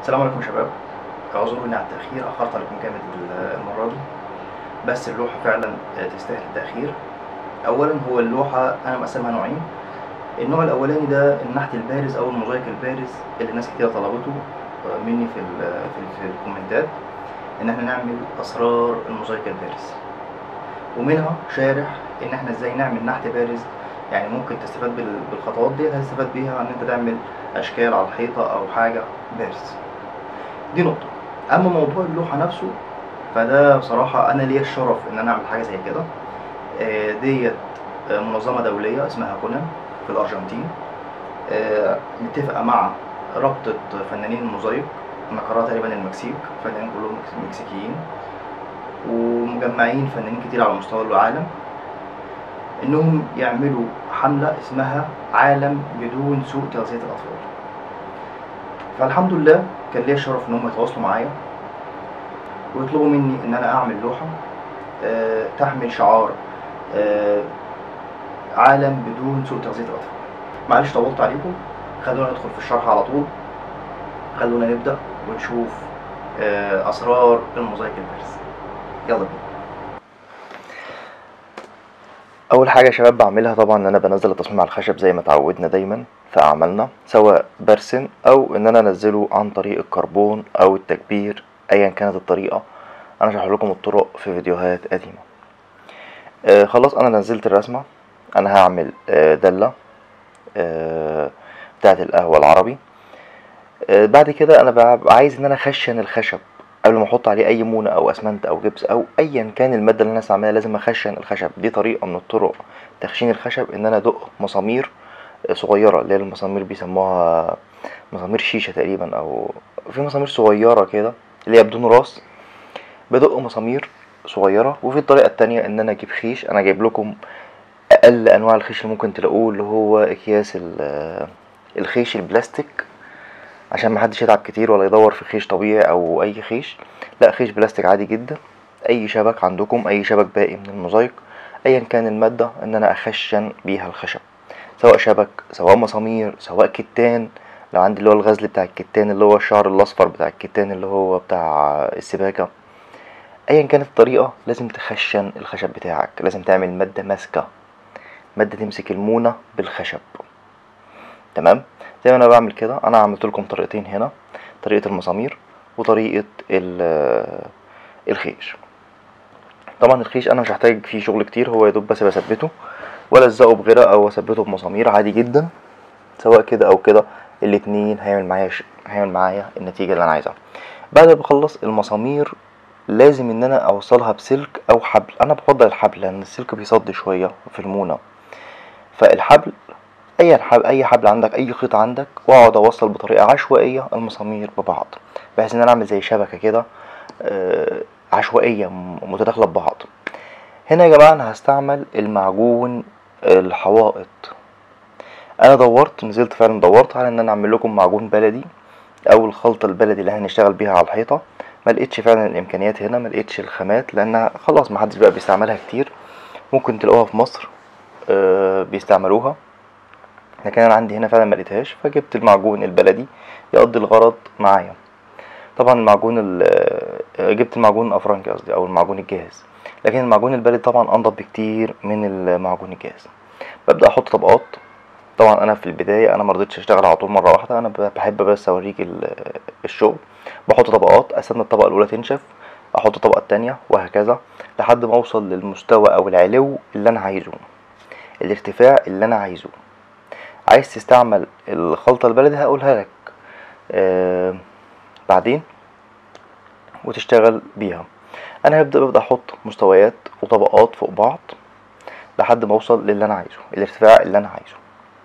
السلام عليكم يا شباب اعذروني على التأخير أخرت عليكم جامد المرة دي بس اللوحة فعلا تستاهل التأخير أولا هو اللوحة أنا مقسمها نوعين النوع الأولاني ده النحت البارز أو الموزايك البارز اللي ناس كتير طلبته مني في ال في, في الكومنتات إن احنا نعمل أسرار الموزايك البارز ومنها شارح إن احنا ازاي نعمل نحت بارز يعني ممكن تستفاد بال- بالخطوات دي هتستفاد بيها ان انت تعمل اشكال على الحيطه او حاجه بارز دي نقطه اما موضوع اللوحه نفسه فده بصراحه انا ليا الشرف ان انا اعمل حاجه زي كده آه، ديت آه، منظمه دوليه اسمها كونان في الارجنتين آه، متفقه مع رابطه فنانين الموزايك مقرها تقريبا المكسيك فنانين كلهم مكس- مكسيكيين ومجمعين فنانين كتير على مستوى العالم انهم يعملوا حملة اسمها عالم بدون سوء تغذية الاطفال فالحمد لله كان ليا الشرف ان هم يتواصلوا معايا ويطلبوا مني ان انا اعمل لوحة آه، تحمل شعار آه، عالم بدون سوء تغذية الاطفال معلش طولت عليكم خلونا ندخل في الشرح على طول خلونا نبدأ ونشوف آه، اسرار الموزايك البارز يلا بينا اول حاجه يا شباب بعملها طبعا ان انا بنزل التصميم على الخشب زي ما اتعودنا دايما في اعمالنا سواء برسم او ان انا انزله عن طريق الكربون او التكبير ايا كانت الطريقه انا شرح لكم الطرق في فيديوهات قديمه آه خلاص انا نزلت الرسمه انا هعمل آه دله آه بتاعه القهوه العربي آه بعد كده انا ببقى عايز ان انا اخشن الخشب قبل ما احط عليه اي مونه او اسمنت او جبس او ايا كان الماده اللي انا هستعملها لازم اخشن الخشب دي طريقه من الطرق تخشين الخشب ان انا ادق مسامير صغيره اللي هي المسامير بيسموها مسامير شيشه تقريبا او في مسامير صغيره كده اللي هي بدون راس بدق مسامير صغيره وفي الطريقه التانية ان انا اجيب خيش انا جايب لكم اقل انواع الخيش اللي ممكن تلاقوه اللي هو اكياس ال- الخيش البلاستيك عشان محدش يتعب كتير ولا يدور في خيش طبيعي او اي خيش لا خيش بلاستيك عادي جدا اي شبك عندكم اي شبك باقي من الموزايك ايا كان المادة ان انا اخشن بيها الخشب سواء شبك سواء مسامير سواء كتان لو عندي اللي هو الغزل بتاع الكتان اللي هو الشعر الاصفر بتاع الكتان اللي هو بتاع السباكة ايا كانت الطريقة لازم تخشن الخشب بتاعك لازم تعمل مادة ماسكة مادة تمسك المونة بالخشب تمام زي ما انا بعمل كده انا عملت لكم طريقتين هنا طريقة المسامير وطريقة ال- الخيش طبعا الخيش انا مش هحتاج فيه شغل كتير هو يا دوب بس بثبته ولا الزقه بغيره او اثبته بمسامير عادي جدا سواء كده او كده الاتنين هيعمل معايا ش... هيعمل معايا النتيجة اللي انا عايزها بعد ما بخلص المسامير لازم ان انا اوصلها بسلك او حبل انا بفضل الحبل لان السلك بيصد شوية في المونة فالحبل اي حبل اي حبل عندك اي خيط عندك واقعد اوصل بطريقه عشوائيه المسامير ببعض بحيث ان انا اعمل زي شبكه كده آه، عشوائيه م- متداخله ببعض هنا يا جماعه انا هستعمل المعجون الحوائط انا دورت نزلت فعلا دورت على ان انا اعمل لكم معجون بلدي او الخلطه البلدي اللي هنشتغل بيها على الحيطه ما لقيتش فعلا الامكانيات هنا ما لقيتش الخامات لانها خلاص ما حدش بقى بيستعملها كتير ممكن تلاقوها في مصر آه، بيستعملوها لكن انا عندي هنا فعلا ما لقيتهاش فجبت المعجون البلدي يقضي الغرض معايا طبعا المعجون ال- آه، جبت المعجون الافرنجي قصدي او المعجون الجاهز لكن المعجون البلدي طبعا انضف بكتير من المعجون الجاهز ببدا احط طبقات طبعا انا في البدايه انا ما رضيتش اشتغل على طول مره واحده انا ب- بحب بس اوريك ال- الشغل بحط طبقات استنى الطبقه الاولى تنشف احط الطبقه التانية وهكذا لحد ما اوصل للمستوى او العلو اللي انا عايزه الارتفاع اللي انا عايزه عايز تستعمل الخلطة البلدي هقولها لك آه بعدين وتشتغل بيها انا هبدأ ببدأ احط مستويات وطبقات فوق بعض لحد ما اوصل للي انا عايزه الارتفاع اللي انا عايزه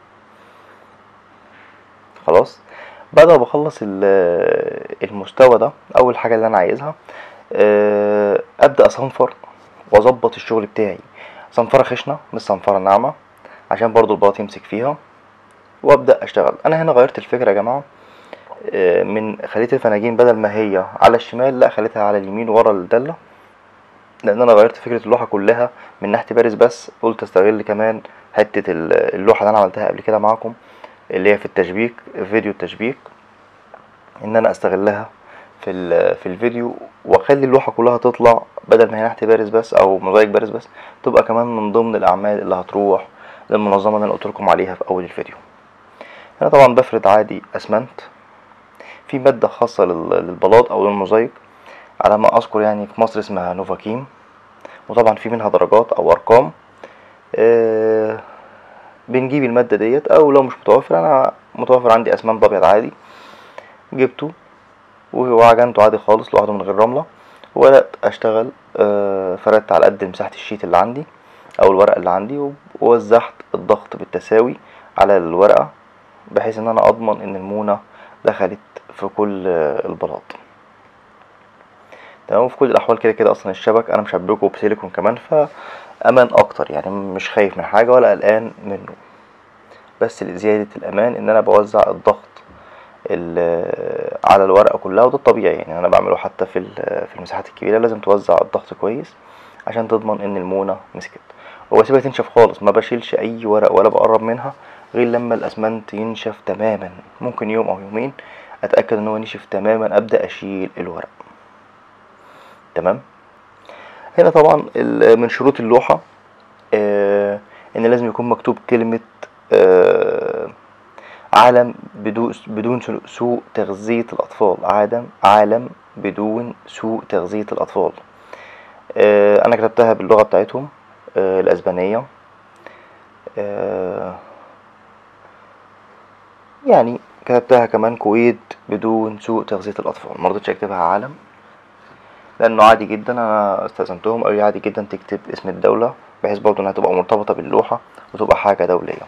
خلاص بعد ما بخلص ال- المستوى ده اول حاجة اللي انا عايزها آه، ابدأ اصنفر واظبط الشغل بتاعي صنفرة خشنة مش صنفرة ناعمة عشان برضو البلاط يمسك فيها وابدا اشتغل انا هنا غيرت الفكره يا جماعه آه، من خليت الفناجين بدل ما هي على الشمال لا خليتها على اليمين ورا الداله لان انا غيرت فكره اللوحه كلها من ناحيه بارز بس قلت استغل كمان حته ال- اللوحه اللي انا عملتها قبل كده معاكم اللي هي في التشبيك فيديو التشبيك ان انا استغلها في ال- في الفيديو واخلي اللوحه كلها تطلع بدل ما هي نحت بارز بس او موزايك بارز بس تبقى كمان من ضمن الاعمال اللي هتروح للمنظمه اللي انا قلت لكم عليها في اول الفيديو هنا طبعا بفرد عادي اسمنت في ماده خاصه لل- للبلاط او للموزايك على ما اذكر يعني في مصر اسمها نوفاكيم وطبعا في منها درجات او ارقام آه، بنجيب الماده ديت او لو مش متوفر انا متوفر عندي اسمنت ابيض عادي جبته وعجنته عادي خالص لوحده من غير رملة وبدأت أشتغل آه، فردت على قد مساحة الشيت اللي عندي أو الورقة اللي عندي ووزعت الضغط بالتساوي على الورقة بحيث إن أنا أضمن إن المونة دخلت في كل آه، البلاط تمام وفي كل الأحوال كده كده أصلا الشبك أنا مشبكه بسيليكون كمان فأمان أكتر يعني مش خايف من حاجة ولا قلقان منه بس لزيادة الأمان إن أنا بوزع الضغط ال- على الورقة كلها وده الطبيعي يعني أنا بعمله حتى في ال- في المساحات الكبيرة لازم توزع الضغط كويس عشان تضمن إن المونة مسكت وبسيبها تنشف خالص ما بشيلش أي ورق ولا بقرب منها غير لما الأسمنت ينشف تماما ممكن يوم أو يومين أتأكد إن هو نشف تماما أبدأ أشيل الورق تمام هنا طبعا ال- من شروط اللوحة آه إن لازم يكون مكتوب كلمة آه عالم بدون بدون سو- سوء تغذية الأطفال عالم عالم بدون سوء تغذية الأطفال آه، أنا كتبتها باللغة بتاعتهم آه، الأسبانية آه، يعني كتبتها كمان كويت بدون سوء تغذية الأطفال مرضتش أكتبها عالم لأنه عادي جدا أنا استأذنتهم قالوا لي عادي جدا تكتب اسم الدولة بحيث برضه إنها تبقى مرتبطة باللوحة وتبقى حاجة دولية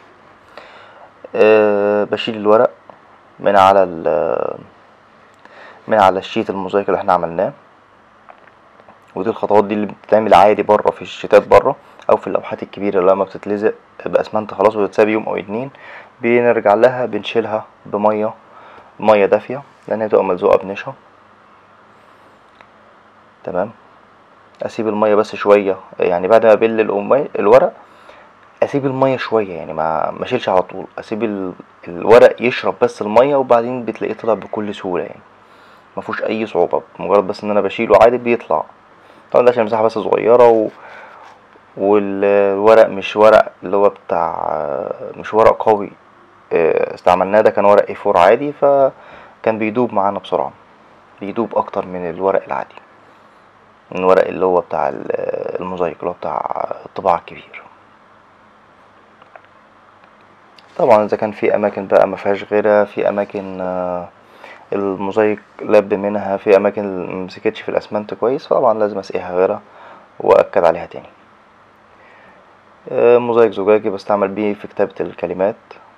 أه بشيل الورق من على ال من على الشيت الموزايك اللي احنا عملناه ودي الخطوات دي اللي بتتعمل عادي بره في الشيتات بره او في اللوحات الكبيره لما بتتلزق باسمنت خلاص وتتساب يوم او اتنين بنرجع لها بنشيلها بميه ميه دافيه لان هي بتبقى ملزوقه بنشا تمام اسيب الميه بس شويه يعني بعد ما ابل القماش الورق اسيب الميه شويه يعني ما ما اشيلش على طول اسيب ال- الورق يشرب بس الميه وبعدين بتلاقيه طلع بكل سهوله يعني ما فيهوش اي صعوبه مجرد بس ان انا بشيله عادي بيطلع طبعا ده عشان المساحه بس صغيره و... والورق مش ورق اللي هو بتاع مش ورق قوي اه، استعملناه ده كان ورق اي 4 عادي فكان بيدوب معانا بسرعه بيدوب اكتر من الورق العادي من الورق اللي هو بتاع ال- الموزايك اللي هو بتاع الطباعه الكبير طبعا اذا كان في اماكن بقى ما فيهاش غيرها في اماكن آه، الموزايك لب منها في اماكن ممسكتش في الاسمنت كويس فطبعا لازم اسقيها غيرها واكد عليها تاني آه، موزايك زجاجي بستعمل بيه في كتابة الكلمات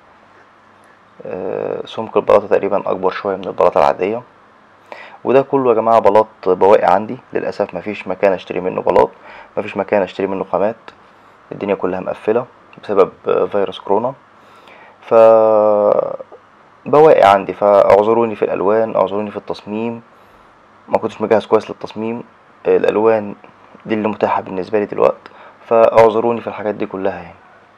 آه، سمك البلاطة تقريبا اكبر شوية من البلاطة العادية وده كله يا جماعة بلاط بواقي عندي للأسف مفيش مكان اشتري منه بلاط مفيش مكان اشتري منه خامات الدنيا كلها مقفلة بسبب آه، فيروس كورونا ف بواقي عندي فاعذروني في الالوان اعذروني في التصميم ما كنتش مجهز كويس للتصميم آه، الالوان دي اللي متاحه بالنسبه لي دلوقتي فاعذروني في الحاجات دي كلها يعني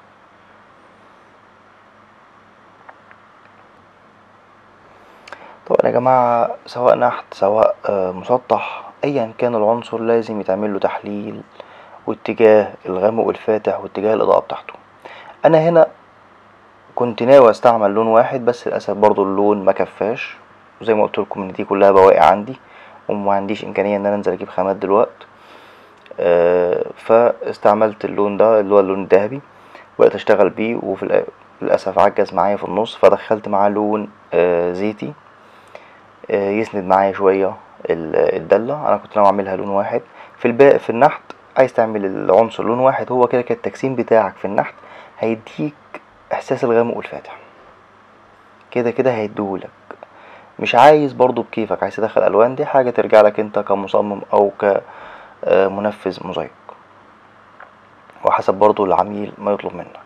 طبعا يا جماعه سواء نحت سواء آه، مسطح ايا كان العنصر لازم يتعمل له تحليل واتجاه الغامق والفاتح واتجاه الاضاءه بتاعته انا هنا كنت ناوي استعمل لون واحد بس للاسف برضو اللون ما كفاش وزي ما قلت لكم ان دي كلها بواقي عندي وما عنديش امكانيه ان انا انزل اجيب خامات دلوقتي آه، فاستعملت اللون ده اللي هو اللون الذهبي وبقيت اشتغل بيه وفي الآ- للاسف عجز معايا في النص فدخلت معاه لون آه، زيتي آه، يسند معايا شويه ال- الدله انا كنت ناوي اعملها لون واحد في الباقي في النحت عايز تعمل العنصر لون واحد هو كده كده التجسيم بتاعك في النحت هيديك احساس الغامق والفاتح كده كده هيديهولك مش عايز برضو بكيفك عايز تدخل الوان دي حاجه ترجع لك انت كمصمم او كمنفذ موزايك وحسب برضو العميل ما يطلب منك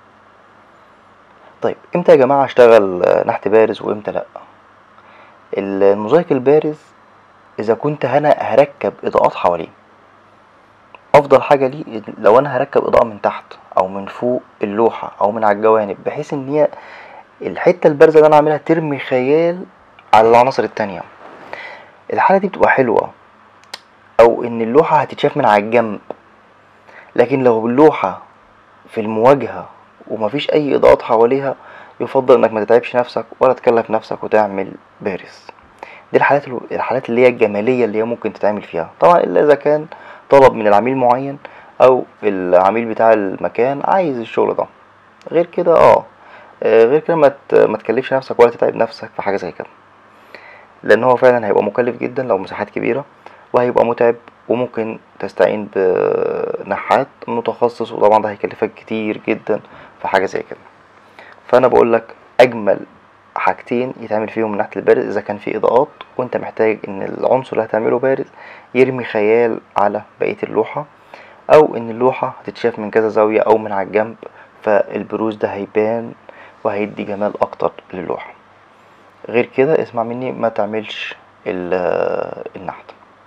طيب امتى يا جماعه اشتغل آه، نحت بارز وامتى لا الموزايك البارز اذا كنت انا هركب اضاءات حواليه افضل حاجه ليه لو انا هركب اضاءه من تحت او من فوق اللوحه او من على الجوانب بحيث ان هي الحته البارزه اللي انا عاملها ترمي خيال على العناصر التانية الحالة دي بتبقى حلوة او ان اللوحة هتتشاف من على الجنب لكن لو اللوحة في المواجهة ومفيش اي اضاءات حواليها يفضل انك ما تتعبش نفسك ولا تكلف نفسك وتعمل بارز دي الحالات الو- الحالات اللي هي الجمالية اللي هي ممكن تتعمل فيها طبعا الا اذا كان طلب من العميل معين او العميل بتاع المكان عايز الشغل ده غير كده اه آه، غير كده ما ت- ما تكلفش نفسك ولا تتعب نفسك في حاجة زي كده لان هو فعلا هيبقى مكلف جدا لو مساحات كبيرة وهيبقى متعب وممكن تستعين بنحات متخصص وطبعا ده هيكلفك كتير جدا في حاجة زي كده فانا بقول لك اجمل حاجتين يتعمل فيهم من ناحية البارز اذا كان في اضاءات وانت محتاج ان العنصر اللي هتعمله بارز يرمي خيال على بقية اللوحة او ان اللوحة هتتشاف من كذا زاوية او من على الجنب فالبروز ده هيبان وهيدي جمال اكتر للوحة غير كده اسمع مني ما تعملش ال- النحت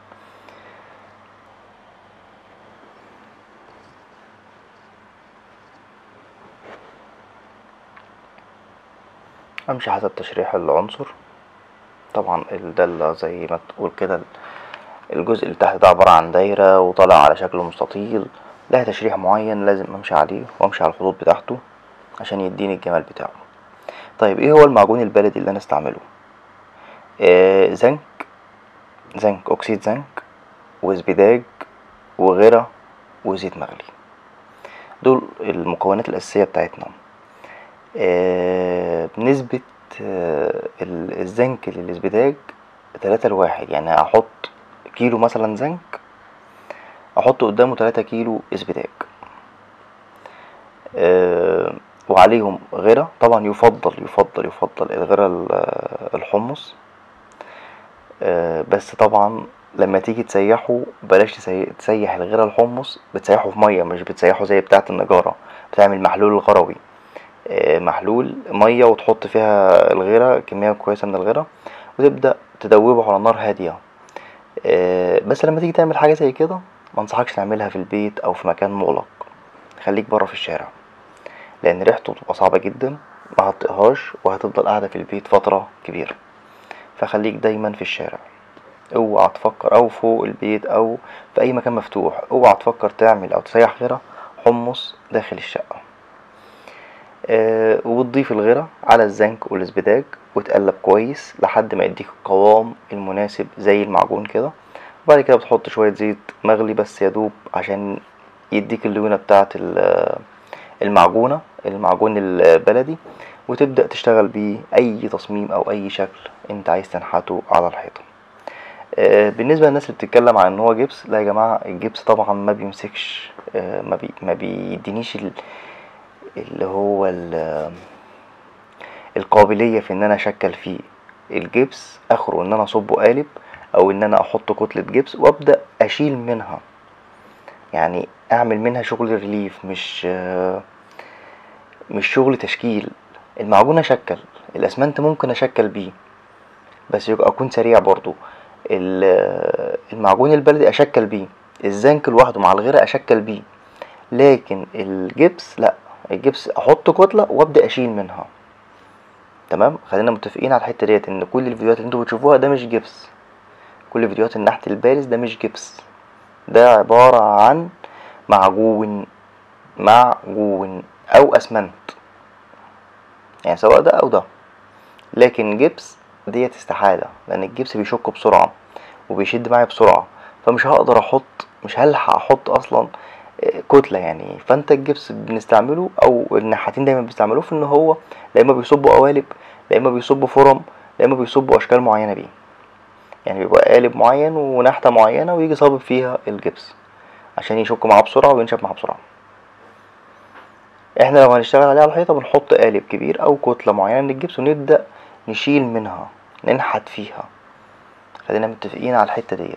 امشي حسب تشريح العنصر طبعا ال- ده اللي زي ما تقول كده ال- الجزء اللي تحت ده عبارة عن دايرة وطالع على شكل مستطيل لها تشريح معين لازم امشي عليه وامشي على الخطوط بتاعته عشان يديني الجمال بتاعه طيب ايه هو المعجون البلدي اللي انا استعمله آه زنك زنك اكسيد زنك وزبداج وغيرة وزيت مغلي دول المكونات الأساسية بتاعتنا آه بنسبة آه ال- الزنك للزبداج تلاتة لواحد يعني هحط كيلو مثلا زنك احط قدامه تلاتة كيلو اسبداج آه وعليهم غيرة طبعا يفضل يفضل يفضل الغيرة ال- الحمص آه بس طبعا لما تيجي تسيحه بلاش تسي- تسيح الغيرة الحمص بتسيحه في مية مش بتسيحه زي بتاعة النجارة بتعمل محلول الغروي آه، محلول مية وتحط فيها الغيرة كمية كويسة من الغيرة وتبدأ تدوبه على نار هادية آه، بس لما تيجي تعمل حاجة زي كده ما انصحكش تعملها في البيت أو في مكان مغلق خليك برا في الشارع لأن ريحته بتبقى صعبة جدا ما هتطيقهاش وهتفضل قاعدة في البيت فترة كبيرة فخليك دايما في الشارع اوعى تفكر او فوق البيت او في اي مكان مفتوح اوعى تفكر تعمل او تسيح غيرة حمص داخل الشقة آه وتضيف الغيرة على الزنك والزبداج وتقلب كويس لحد ما يديك القوام المناسب زي المعجون كده وبعد كده بتحط شوية زيت مغلي بس يدوب عشان يديك اللونة بتاعة ال- المعجونة المعجون البلدي وتبدأ تشتغل بيه أي تصميم أو أي شكل أنت عايز تنحته على الحيطة آه، بالنسبة للناس اللي بتتكلم عن ان هو جبس لا يا جماعة الجبس طبعا ما بيمسكش آه، ما, بي ما بيدينيش ال- اللي هو ال- القابلية في ان انا اشكل فيه الجبس اخره ان انا اصبه قالب او ان انا احط كتلة جبس وابدأ اشيل منها يعني اعمل منها شغل ريليف مش آه، مش شغل تشكيل المعجون اشكل الاسمنت ممكن اشكل بيه بس يبقى اكون سريع برضو ال- المعجون البلدي اشكل بيه الزنك لوحده مع الغيرة اشكل بيه لكن الجبس لا الجبس احط كتلة وابدأ اشيل منها تمام خلينا متفقين على الحتة ديت ان كل الفيديوهات اللي انتوا بتشوفوها ده مش جبس كل فيديوهات النحت البارز ده مش جبس ده عبارة عن معجون معجون او اسمنت يعني سواء ده او ده لكن جبس ديت استحالة لأن الجبس بيشك بسرعة وبيشد معايا بسرعة فمش هقدر أحط مش هلحق أحط أصلا آه، كتلة يعني فأنت الجبس بنستعمله أو النحاتين دايما بيستعملوه في إن هو لا إما بيصبوا قوالب لا إما بيصبوا فرم لا إما بيصبوا أشكال معينة بيه يعني بيبقى قالب معين ونحتة معينة ويجي صابب فيها الجبس عشان يشك معاه بسرعة وينشف معاه بسرعة احنا لو هنشتغل عليه على الحيطة بنحط قالب كبير أو كتلة معينة من الجبس ونبدأ نشيل منها ننحت فيها خلينا متفقين على الحتة ديت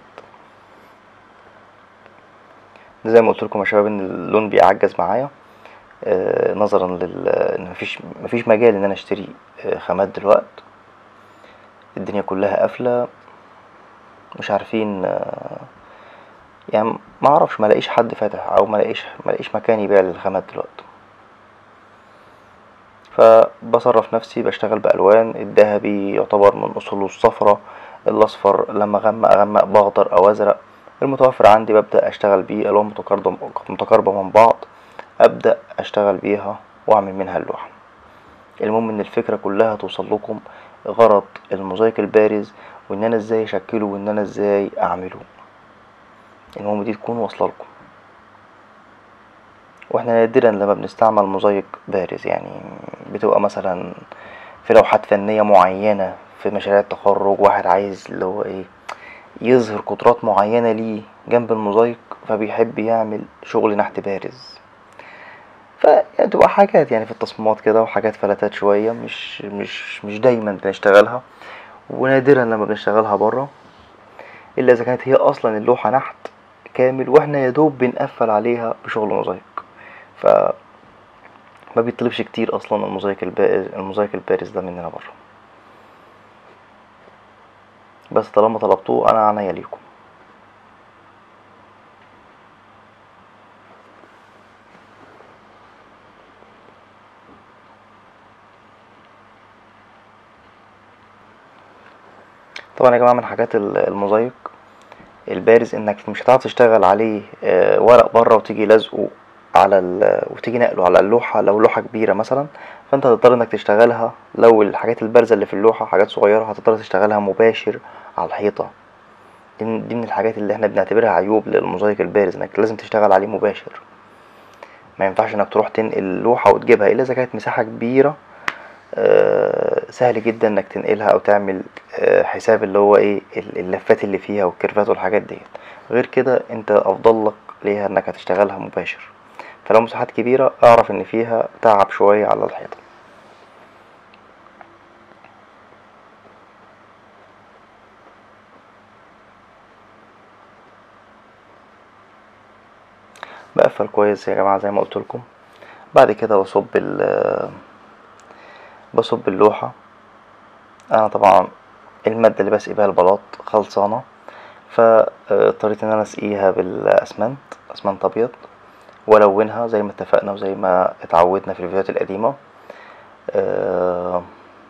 ده زي ما قلت لكم يا شباب ان اللون بيعجز معايا آه نظرا لل ان مفيش مفيش مجال ان انا اشتري آه خامات دلوقت الدنيا كلها قافلة مش عارفين آه يعني ما اعرفش ما لاقيش حد فاتح او ما لاقيش ما لاقيش مكان يبيع للخامات دلوقتي فبصرف نفسي بشتغل بألوان الذهبي يعتبر من أصوله الصفرة الأصفر لما أغمق أغمق بأخضر أو أزرق المتوفر عندي ببدأ أشتغل بيه ألوان متقاربة متقاربة من بعض أبدأ أشتغل بيها وأعمل منها اللوحة المهم إن الفكرة كلها توصل لكم غرض الموزايك البارز وإن أنا إزاي أشكله وإن أنا إزاي أعمله المهم دي تكون واصلة لكم واحنا نادرا لما بنستعمل موزايك بارز يعني بتبقى مثلا في لوحات فنية معينة في مشاريع التخرج واحد عايز اللي هو ايه يظهر قدرات معينة ليه جنب الموزايك فبيحب يعمل شغل نحت بارز فتبقى تبقى حاجات يعني في التصميمات كده وحاجات فلاتات شوية مش مش مش دايما بنشتغلها ونادرا لما بنشتغلها برا الا اذا كانت هي اصلا اللوحة نحت كامل واحنا يا دوب بنقفل عليها بشغل موزايك ف ما بيطلبش كتير اصلا الموزايك البارز الموزايك البارز ده مننا بره بس طالما طلبتوه انا عنيا ليكم طبعا يا جماعه من حاجات الموزايك البارز انك مش هتعرف تشتغل عليه آه، ورق بره وتيجي لازقه على ال... وتيجي نقله على اللوحة لو لوحة كبيرة مثلا فانت هتضطر انك تشتغلها لو الحاجات البارزة اللي في اللوحة حاجات صغيرة هتضطر تشتغلها مباشر على الحيطة دي من, دي من الحاجات اللي احنا بنعتبرها عيوب للموزايك البارز انك لازم تشتغل عليه مباشر ما ينفعش انك تروح تنقل اللوحة وتجيبها الا اذا كانت مساحة كبيرة آه، سهل جدا انك تنقلها او تعمل آه، حساب اللي هو ايه اللفات اللي فيها والكيرفات والحاجات ديت غير كده انت افضل لك ليها انك هتشتغلها مباشر فلو مساحات كبيرة اعرف ان فيها تعب شوية على الحيطة بقفل كويس يا جماعة زي ما قلت لكم بعد كده بصب بصب اللوحة انا طبعا المادة اللي بسقي بيها البلاط خلصانة فاضطريت ان انا اسقيها بالاسمنت اسمنت ابيض والونها زي ما اتفقنا وزي ما اتعودنا في الفيديوهات القديمة أه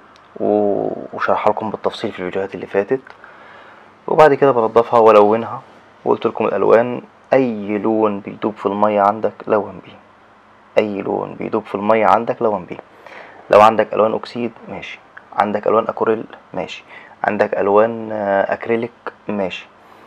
وشرحها لكم بالتفصيل في الفيديوهات اللي فاتت وبعد كده بنضفها والونها وقلت لكم الالوان اي لون بيدوب في المية عندك لون بيه اي لون بيدوب في المية عندك لون بيه لو عندك الوان اكسيد ماشي عندك الوان اكوريل ماشي عندك الوان آه، اكريليك ماشي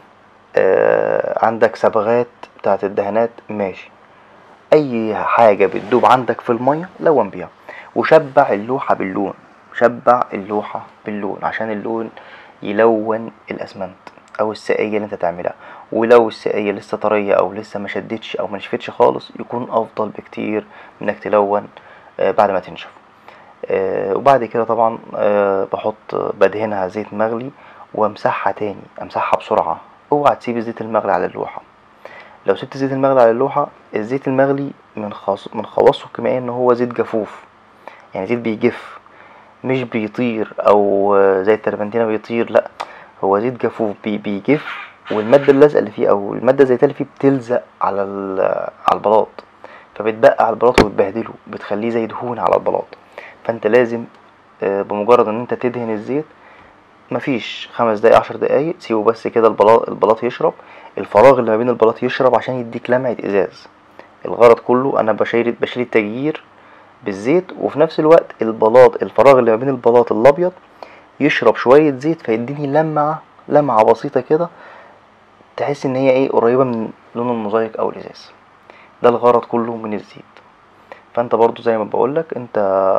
آه عندك صبغات بتاعت الدهانات ماشي اي حاجة بتدوب عندك في المية لون بيها وشبع اللوحة باللون شبع اللوحة باللون عشان اللون يلون الاسمنت او السقاية اللي انت تعملها ولو السقاية لسه طرية او لسه ما شدتش او ما نشفتش خالص يكون افضل بكتير انك تلون آه بعد ما تنشف آه وبعد كده طبعا آه بحط بدهنها زيت مغلي وامسحها تاني امسحها بسرعة اوعى تسيب الزيت المغلي على اللوحة لو سبت الزيت المغلي على اللوحة الزيت المغلي من خاص من خواصه الكيميائية ان هو زيت جفوف يعني زيت بيجف مش بيطير او زي التربنتينة بيطير لا هو زيت جفوف بي بيجف والمادة اللازقة اللي فيه او المادة الزيتية اللي فيه بتلزق على على البلاط فبتبقى على البلاط وبتبهدله بتخليه زي دهون على البلاط فانت لازم آه، بمجرد ان انت تدهن الزيت مفيش خمس دقايق عشر دقايق سيبه بس كده البلاط, البلاط يشرب الفراغ اللي ما بين البلاط يشرب عشان يديك لمعة ازاز الغرض كله انا بشيل بشيل التجيير بالزيت وفي نفس الوقت البلاط الفراغ اللي ما بين البلاط الابيض يشرب شوية زيت فيديني لمعة لمعة بسيطة كده تحس ان هي ايه قريبة من لون الموزايك او الازاز ده الغرض كله من الزيت فانت برضو زي ما بقولك انت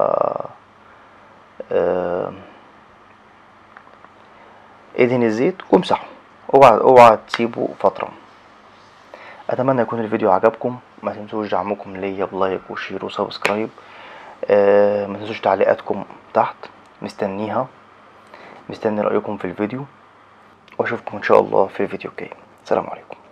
اه ادهن الزيت وامسحه اوعى اوعى تسيبه فتره اتمنى يكون الفيديو عجبكم ما تنسوش دعمكم ليا بلايك وشير وسبسكرايب آه ما تنسوش تعليقاتكم تحت مستنيها مستني رايكم في الفيديو واشوفكم ان شاء الله في الفيديو الجاي السلام عليكم